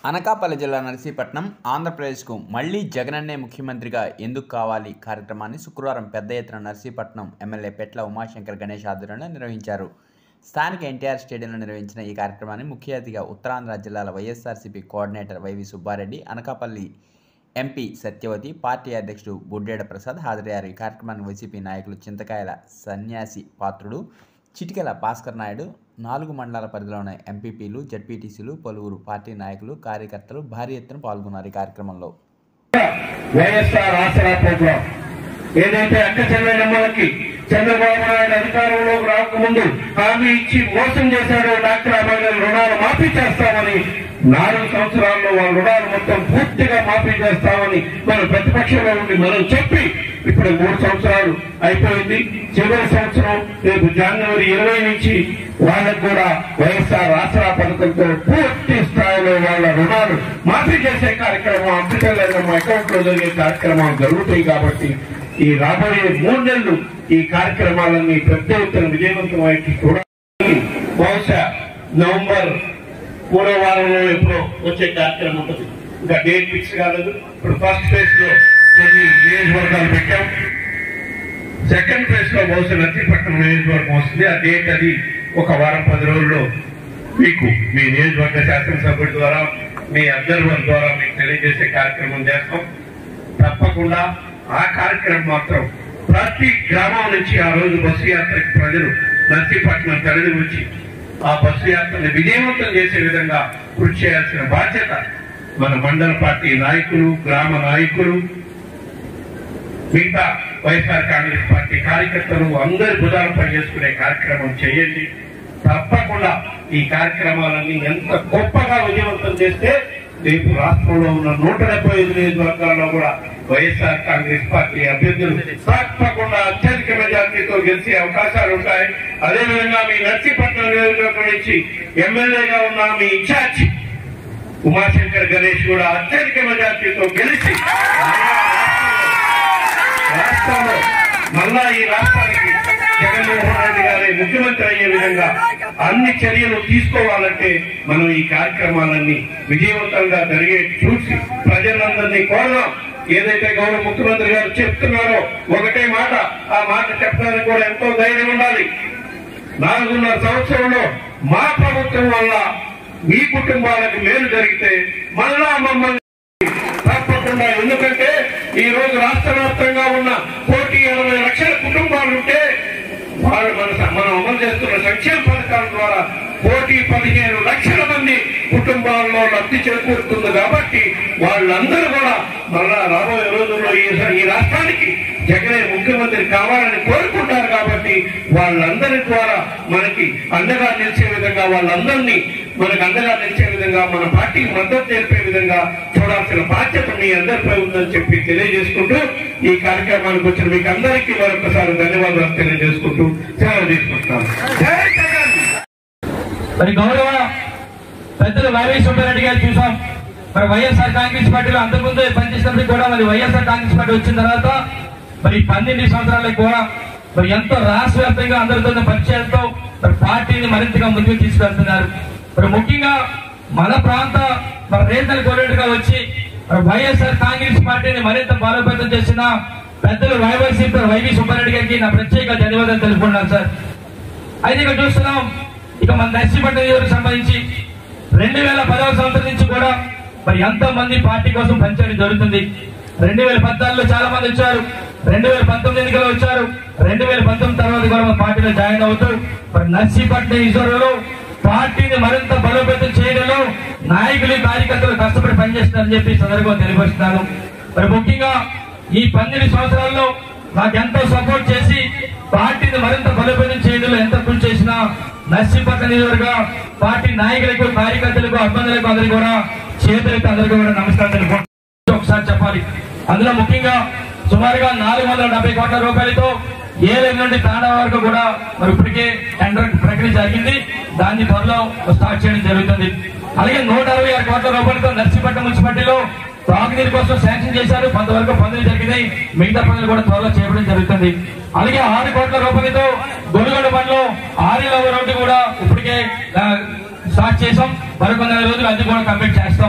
అనకాపల్లి జిల్లా నరసీపట్నం ఆంధ్రప్రదేశ్కు మళ్లీ జగనన్నే ముఖ్యమంత్రిగా ఎందుకు కావాలి కార్యక్రమాన్ని శుక్రవారం పెద్ద ఎత్తున నరసీపట్నం ఎమ్మెల్యే పెట్ల ఉమాశంకర్ గణేష్ ఆధ్వర్యంలో నిర్వహించారు స్థానిక ఎన్టీఆర్ స్టేడియంలో నిర్వహించిన ఈ కార్యక్రమాన్ని ముఖ్య అతిథిగా ఉత్తరాంధ్ర జిల్లాల YSRCP coordinator YV Subbareddy Anakapalli MP Satyavathi party అధ్యక్షుడు బుడ్డేడ ప్రసాద్ హాజరయ్యారు ఈ కార్యక్రమానికి వైసీపీ నాయకులు చింతకాయల సన్యాసి పాత్రుడు చిటికెల భాస్కర్ నాయుడు నాలుగు మండలాల పరిధిలో ఉన్న ఎంపీపీలు జడ్పీటీసీలు పలువురు పార్టీ నాయకులు కార్యకర్తలు భారీ ఎత్తున పాల్గొన్నారు ఈ కార్యక్రమంలో వైఎస్ఆర్ ఆసరా ప్రోగ్రాం ఏదైతే అక్క చెల్లెమ్మలకి చంద్రబాబు నాయుడు అధికారంలోకి రాకముందు హామీ ఇచ్చి మోసం చేశాడో డాక్టర్ అమ్మాయిల రుణాలు మాఫీ చేస్తామని నాలుగు సంవత్సరాల్లో వాళ్ళ రుణాలు మొత్తం పూర్తిగా మాఫీ చేస్తామని మన ప్రతిపక్షంలో ఉండి మనం చెప్పి ఇప్పుడు మూడు సంవత్సరాలు అయిపోయింది చివరి సంవత్సరం రేపు జనవరి ఇరవై నుంచి వాళ్ళకు కూడా వైఎస్ఆర్ ఆసరా పథకంతో పూర్తి స్థాయిలో వాళ్ళ రుణాలు మాఫీ చేసే కార్యక్రమం అమృతం అకౌంట్ లో జరిగే కార్యక్రమాలు జరుగుతాయి కాబట్టి ఈ రాబోయే మూడు నెలలు ఈ కార్యక్రమాలన్నీ పెద్ద ఎత్తున విజయవంతమై చూడాలని బహుశా నవంబర్ మూడో వారంలో ఎప్పుడో వచ్చే కార్యక్రమం ఉంటుంది ఇంకా డేట్ ఫిక్స్ కాలేదు ఇప్పుడు ఫస్ట్ ఫేజ్ లో కొన్ని నియోజకవర్గాలు పెట్టాం సెకండ్ ఫేజ్ లో బహుశా నర్సీపట్నం నియోజకవర్గం వస్తుంది ఆ డేట్ అది ఒక వారం పది రోజుల్లో మీకు మీ నియోజకవర్గ శాసనసభ్యుడి ద్వారా మీ అబ్జర్వర్ ద్వారా మీకు తెలియజేసే కార్యక్రమం చేస్తాం తప్పకుండా ఆ కార్యక్రమం మాత్రం ప్రతి గ్రామం నుంచి ఆ రోజు బస్సు యాత్రకి ప్రజలు నర్సీపట్నం తరలి వచ్చి ఆ బస్సు యాత్రని విజయవంతం చేసే విధంగా కృషి చేయాల్సిన బాధ్యత మన మండల పార్టీ నాయకులు గ్రామ నాయకులు మిగతా వైఎస్ఆర్ కాంగ్రెస్ పార్టీ కార్యకర్తలు అందరి భుజాలు పనిచేసుకునే కార్యక్రమం చేయండి తప్పకుండా ఈ కార్యక్రమాలన్నీ ఎంత గొప్పగా విజయవంతం చేస్తే రేపు రాష్ట్రంలో ఉన్న నూట డెబ్బై ఐదు నియోజకవర్గాల్లో కూడా వైఎస్ఆర్ కాంగ్రెస్ పార్టీ అభ్యర్థులు తప్పకుండా అత్యధిక మెజార్టీతో గెలిచే అవకాశాలు ఉంటాయి అదేవిధంగా మీ నర్సీపట్నం నియోజకవర్గం నుంచి ఎమ్మెల్యేగా ఉన్న మీ ఇన్ఛార్జ్ ఉమాశంకర్ గణేష్ కూడా అత్యధిక మెజార్టీతో గెలిచి రాష్ట్రంలో మళ్ళా ఈ రాష్ట్రానికి జగన్మోహన్ రెడ్డి గారి ముఖ్యమంత్రి అయ్యే విధంగా అన్ని చర్యలు తీసుకోవాలంటే మనం ఈ కార్యక్రమాలన్నీ విజయవంతంగా జరిగే చూసి ప్రజలందరినీ కోరదాం ఏదైతే గౌరవ ముఖ్యమంత్రి గారు చెప్తున్నారో ఒకటే మాట ఆ మాట చెప్పడానికి కూడా ఎంతో ధైర్యం ఉండాలి నాలుగున్నర సంవత్సరంలో మా ప్రభుత్వం వల్ల మీ కుటుంబాలకు మేలు జరిగితే మళ్ళా మమ్మల్ని తప్పకుండా ఎందుకంటే ఈ రోజు రాష్ట్ర వ్యాప్తంగా ఉన్న కోటి అరవై లక్షల కుటుంబాలు ఉంటే వాళ్ళు మన మనం అమలు చేస్తున్న సంక్షేమ పథకాల ద్వారా కోటి పదిహేను లక్షల మంది కుటుంబాల్లో లబ్ధి చేకూరుతుంది కాబట్టి వాళ్ళందరూ కూడా మళ్ళా రాబోయే రోజుల్లో ఈ ఈ రాష్ట్రానికి జగనే ముఖ్యమంత్రి కావాలని కోరుకుంటారు కాబట్టి వాళ్ళందరి ద్వారా మనకి అండగా నిలిచే విధంగా వాళ్ళందరినీ మనకు అండగా నిలిచే విధంగా మన పార్టీకి మద్దతు తెలిపే విధంగా చూడాల్సిన బాధ్యత మీ అందరిపై ఉందని చెప్పి తెలియజేసుకుంటూ ఈ కార్యక్రమానికి వచ్చిన మీకు అందరికీ మరొకసారి ధన్యవాదాలు తెలియజేసుకుంటూ సెలవు తీసుకుంటున్నాను జై జగన్ మరి గౌరవ పెద్దలు వైవై సుబ్బారెడ్డి గారు చూసాం మరి వైఎస్ఆర్ కాంగ్రెస్ పార్టీలో అంతకుముందు పనిచేసినప్పుడు కూడా మరి వైఎస్ఆర్ కాంగ్రెస్ పార్టీ వచ్చిన తర్వాత మరి పన్నెండు సంవత్సరాలకు కూడా మరి ఎంతో రాష్ట్ర వ్యాప్తంగా అందరితో పరిచయాలతో మరి పార్టీని మరింతగా ముందుకు తీసుకెళ్తున్నారు మరి ముఖ్యంగా మన ప్రాంత మరి రేతల కోరేటుగా వచ్చి మరి వైఎస్ఆర్ కాంగ్రెస్ పార్టీని మరింత బలోపేతం చేసిన పెద్దలు వైవైసీపీ వైవి సుబ్బారెడ్డి గారికి నా ప్రత్యేక ధన్యవాదాలు తెలుపుకున్నాను సార్ అయితే ఇక్కడ చూస్తున్నాం ఇక మన నర్సీపట్నం నియోజకవర్గం సంబంధించి రెండు వేల పదవ సంవత్సరం నుంచి కూడా మరి ఎంతో మంది పార్టీ కోసం పనిచేయడం జరుగుతుంది రెండు వేల పద్నాలుగులో చాలా మంది వచ్చారు రెండు వేల పంతొమ్మిది ఎన్నికలు వచ్చారు రెండు వేల పంతొమ్మిది తర్వాత కూడా మన పార్టీలో జాయిన్ అవుతూ మరి నర్సీపట్నం నియోజకవర్గంలో పార్టీని మరింత బలోపేతం చేయడంలో నాయకులు కార్యకర్తలు కష్టపడి పనిచేస్తున్నారని చెప్పి ఈ సందర్భంగా తెలియపరుస్తున్నాను మరి ముఖ్యంగా ఈ పన్నెండు సంవత్సరాల్లో నాకు ఎంతో సపోర్ట్ చేసి పార్టీని మరింత బలోపేతం చేయడంలో ఎంత కృషి చేసినా నర్సీపట్నం నియోజకవర్గ పార్టీ నాయకులకు కార్యకర్తలకు అభిమానులకు అందరికీ కూడా చేతులకు అందరికీ కూడా నమస్కారం తెలుపుకుంటున్నాను ఒకసారి చెప్పాలి అందులో ముఖ్యంగా సుమారుగా నాలుగు వందల డెబ్బై కోట్ల రూపాయలతో ఏలూరు నుండి తాండా వరకు కూడా మరి ఇప్పటికే టెండర్ ప్రక్రియ జరిగింది దాన్ని త్వరలో స్టార్ట్ చేయడం జరుగుతుంది అలాగే నూట అరవై ఆరు కోట్ల రూపాయలతో నర్సీపట్నం మున్సిపాలిటీలో తాగునీరు కోసం శాంక్షన్ చేశారు కొంతవరకు పనులు జరిగినాయి మిగతా పనులు కూడా త్వరలో చేయడం జరుగుతుంది అలాగే ఆరు కోట్ల రూపాయలతో గొలుగొండ పనిలో ఆరేళ్ళ రోడ్డు కూడా ఇప్పటికే ఆ, స్టార్ట్ చేసాం మరికొన్ని రోజులు అది కూడా కంప్లీట్ చేస్తాం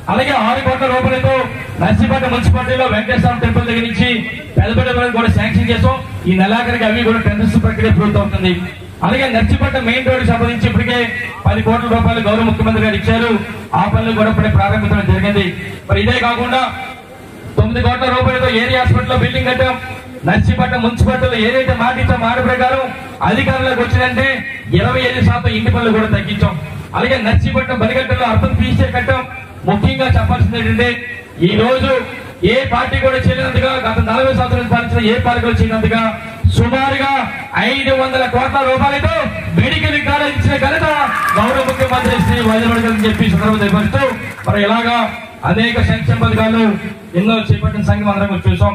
అలాగే ఆరు కోట్ల రూపాయలతో నర్సీపట్నం మున్సిపాలిటీలో వెంకటేశ్వర టెంపుల్ దగ్గర నుంచి పెద్దపేట వరకు కూడా శాంక్షన్ చేసాం ఈ నెలాఖరికి అవి కూడా టెండర్స్ ప్రక్రియ పూర్తవుతుంది అలాగే నర్సీపట్నం మెయిన్ రోడ్ సంబంధించి ఇప్పటికే పది కోట్ల రూపాయలు గౌరవ ముఖ్యమంత్రి గారు ఇచ్చారు ఆ పనులు కూడా ఇప్పుడే ప్రారంభించడం జరిగింది మరి ఇదే కాకుండా తొమ్మిది కోట్ల రూపాయలతో ఏరియా హాస్పిటల్ బిల్డింగ్ కట్టాం నర్సీపట్నం మున్సిపాలిటీలో ఏదైతే మాట ఇచ్చా మాట ప్రకారం అధికారంలోకి వచ్చిందంటే ఇరవై ఐదు శాతం ఇంటి పనులు కూడా తగ్గించాం అలాగే నర్సీపట్నం బలిగట్టలో అర్థం తీసే కట్టాం ముఖ్యంగా చెప్పాల్సింది ఏంటంటే ఈ రోజు ఏ పార్టీ కూడా చేయనందుగా గత నలభై సంవత్సరాలు పాలించిన ఏ పార్టీ కూడా చేయనందుగా సుమారుగా ఐదు వందల కోట్ల రూపాయలతో మెడికల్ కాలేజ్ ఇచ్చిన ఘనత గౌరవ ముఖ్యమంత్రి శ్రీ వైద్యరావు గారు చెప్పి సందర్భం తెలియపరుస్తూ మరి ఇలాగా అనేక సంక్షేమ పథకాలు ఎన్నో చేపట్టిన సంఘం అందరం కూడా చూసాం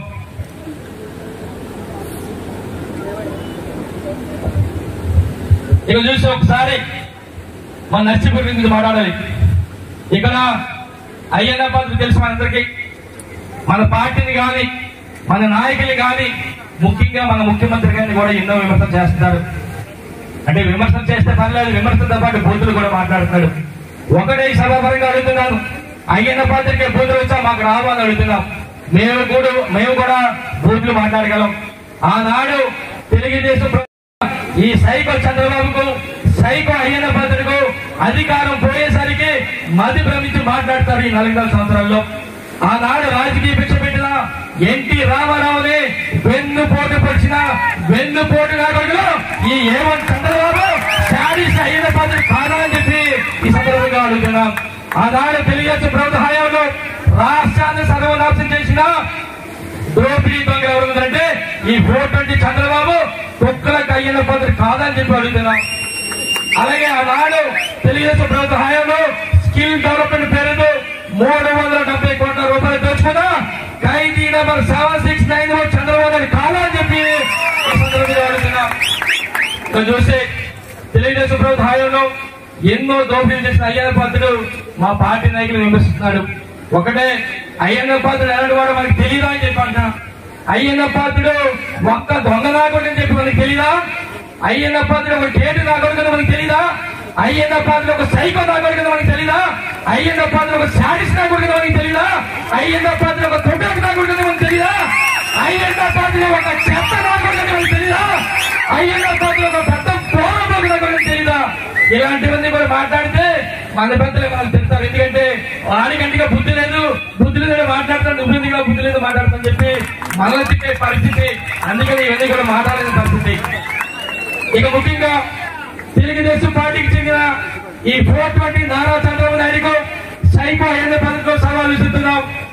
ఇక చూసి ఒకసారి మన నర్సీపూర్ గురించి మాట్లాడాలి ఇక్కడ అయ్యన్న పాత్ర తెలుసు మనందరికీ మన పార్టీని కానీ మన నాయకులు కానీ ముఖ్యంగా మన ముఖ్యమంత్రి గారిని కూడా ఎన్నో విమర్శలు చేస్తున్నారు అంటే విమర్శలు చేస్తే పర్లేదు విమర్శలతో పాటు బూతులు కూడా మాట్లాడుతున్నాడు ఒకటే సభాపరంగా అడుగుతున్నాను అయ్యన్న పాత్రకి బూతులు వచ్చా మాకు రావు అని అడుగుతున్నాం మేము కూడా మేము కూడా బూతులు మాట్లాడగలం ఆనాడు తెలుగుదేశం ప్ర- ఈ సైకో చంద్రబాబుకు సైకో అయ్యన్న పాత్రకు అధికారం పోయేసరికి మతి భ్రమించి మాట్లాడతారు ఈ నలభై సంవత్సరాల్లో ఆనాడు రాజకీయ భిక్ష పెట్టిన ఎన్టీ రామారావుని వెన్ను పోటు పొడిచిన వెన్ను పోటు నాగరికులు ఈ ఏమన్ చంద్రబాబు శారీస్ అయ్యన్న పాత్ర కాదా అని చెప్పి ఈ సందర్భంగా అడుగుతున్నాం ఆనాడు తెలుగుదేశం ప్రభుత్వ హయాంలో రాష్ట్రాన్ని సర్వనాశనం చేసిన ద్రౌపది దొంగ ఎవరు ఉందంటే ఈ ఫోర్ ట్వంటీ చంద్రబాబు కుక్కలకు అయ్యిన పద్ధతి కాదని చెప్పి అడుగుతున్నాం అలాగే ఆనాడు తెలుగుదేశం ప్రభుత్వ హయాంలో స్కిల్ డెవలప్మెంట్ పేరుతో మూడు వందల డెబ్బై కోట్ల రూపాయలు దోచుకున్నా ఖైదీ number seven six nine Chandrababu Naidu కాదని చెప్పి ఈ సందర్భంగా అడుగుతున్నాం ఇక్కడ చూస్తే తెలుగుదేశం ప్రభుత్వ హయాంలో ఎన్నో దోపిడీలు చేసిన అయ్యన్న పాత్రుడు మా పార్టీ నాయకులు విమర్శిస్తున్నాడు ఒకటే అయ్యన్న పాత్రుడు ఎలాంటి వాడు మనకి తెలియదా అని చెప్పి అంటున్నా అయ్యన్న పాత్రుడు ఒక్క దొంగ నాకొడుకు అని చెప్పి మనకి తెలియదా అయ్యన్న పాత్రుడు ఒక కేటు నాకొడుకు అని మనకి తెలియదా అయ్యన్న పాత్రుడు ఒక సైకో నాకొడుకు అని మనకి తెలియదా అయ్యన్న పాత్రుడు ఒక శాడిస్ నాకొడుకు అని మనకి తెలియదా అయ్యన్న పాత్రుడు ఒక తొట్టకు నాకొడుకు అని మనకి తెలియదా అయ్యన్న పాత్రుడు ఒక చెత్త నాకొడుకు అని మనకి తెలియదా అయ్యన్న పాత్రుడు ఒక పెద్ద పోరాటం నాకొడుకు తెలియదా ఇలాంటివన్నీ కూడా మాట్లాడితే మన పెద్దలు మనకు తెలుస్తారు ఎందుకంటే వాడికంటిగా బుద్ధి లేదు బుద్ధి లేదు మాట్లాడతాడు నువ్వు ఎందుకు బుద్ధి లేదు మాట్లాడతాను చెప్పి మనలో తిట్టే పరిస్థితి అందుకని ఇవన్నీ కూడా మాట్లాడలేని పరిస్థితి ఇక ముఖ్యంగా తెలుగుదేశం పార్టీకి చెందిన ఈ ఫోర్ ట్వంటీ నారా చంద్రబాబు నాయుడుకు సైకో అయ్యన్న పథకం సవాల్ విసురుతున్నాం